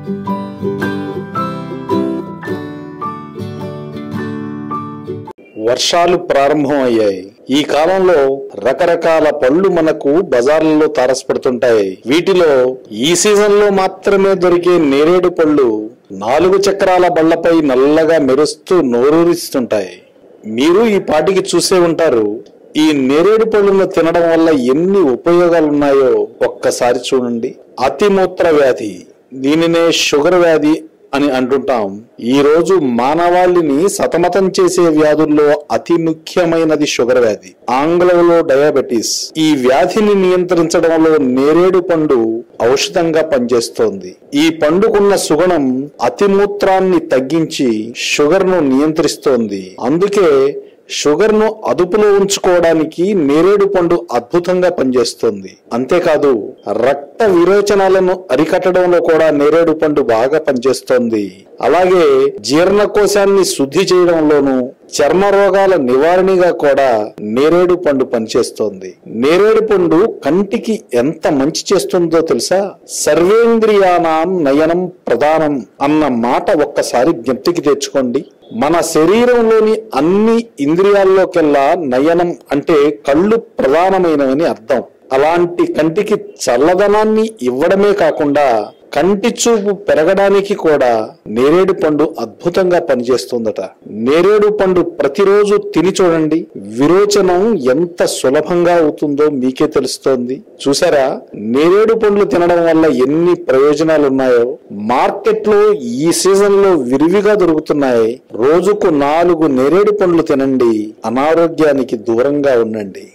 వర్షాలు ప్రారంభమయ్యాయి ఈ కాలంలో రకరకాల పళ్ళు మనకు బజార్లలో తారసపడుతుంటాయి వీటిలో ఈ సీజన్ లో మాత్రమే దొరికే నేరేడు పళ్ళు నాలుగు చక్రాల బళ్లపై నల్లగా మెరుస్తూ నోరూరిస్తుంటాయి మీరు ఈ పాటికి చూసే ఉంటారు ఈ నేరేడు పళ్ళను తినడం వల్ల ఎన్ని ఉపయోగాలు ఉన్నాయో ఒక్కసారి చూడండి అతిమూత్ర వ్యాధి దీనినే షుగర్ వ్యాధి అని అంటుంటాం ఈ రోజు మానవాళిని సతమతం చేసే వ్యాధుల్లో అతి ముఖ్యమైనది షుగర్ వ్యాధి ఆంగ్లంలో డయాబెటీస్ ఈ వ్యాధిని నియంత్రించడంలో నేరేడు పండు ఔషధంగా పనిచేస్తోంది ఈ పండుకున్న సుగుణం అతిమూత్రాన్ని తగ్గించి షుగర్ ను నియంత్రిస్తోంది అందుకే షుగర్ ను అదుపులో ఉంచుకోవడానికి నేరేడు పండు అద్భుతంగా పనిచేస్తుంది అంతేకాదు రక్త విరోచనాలను అరికట్టడంలో కూడా నేరేడు పండు బాగా పనిచేస్తోంది అలాగే జీర్ణకోశాన్ని శుద్ధి చేయడంలోనూ చర్మ రోగాల నివారణగా కూడా నేరేడు పండు పనిచేస్తోంది నేరేడు పండు కంటికి ఎంత మంచి చేస్తుందో తెలుసా సర్వేంద్రియానాం నయనం ప్రధానం అన్న మాట ఒక్కసారి జ్ఞప్తికి తెచ్చుకోండి మన శరీరంలోని అన్ని ఇంద్రియాల్లోకెల్లా నయనం అంటే కళ్ళు ప్రధానమైనవని అర్థం అలాంటి కంటికి చల్లదనాన్ని ఇవ్వడమే కాకుండా కంటి చూపు పెరగడానికి కూడా నేరేడు పండు అద్భుతంగా పనిచేస్తుందట నేరేడు పండు ప్రతిరోజు తిని చూడండి విరోచనం ఎంత సులభంగా అవుతుందో మీకే తెలుస్తోంది చూసారా నేరేడు పండ్లు తినడం వల్ల ఎన్ని ప్రయోజనాలు ఉన్నాయో మార్కెట్ లో ఈ సీజన్ లో విరివిగా దొరుకుతున్నాయి రోజుకు నాలుగు నేరేడు పండ్లు తినండి అనారోగ్యానికి దూరంగా ఉండండి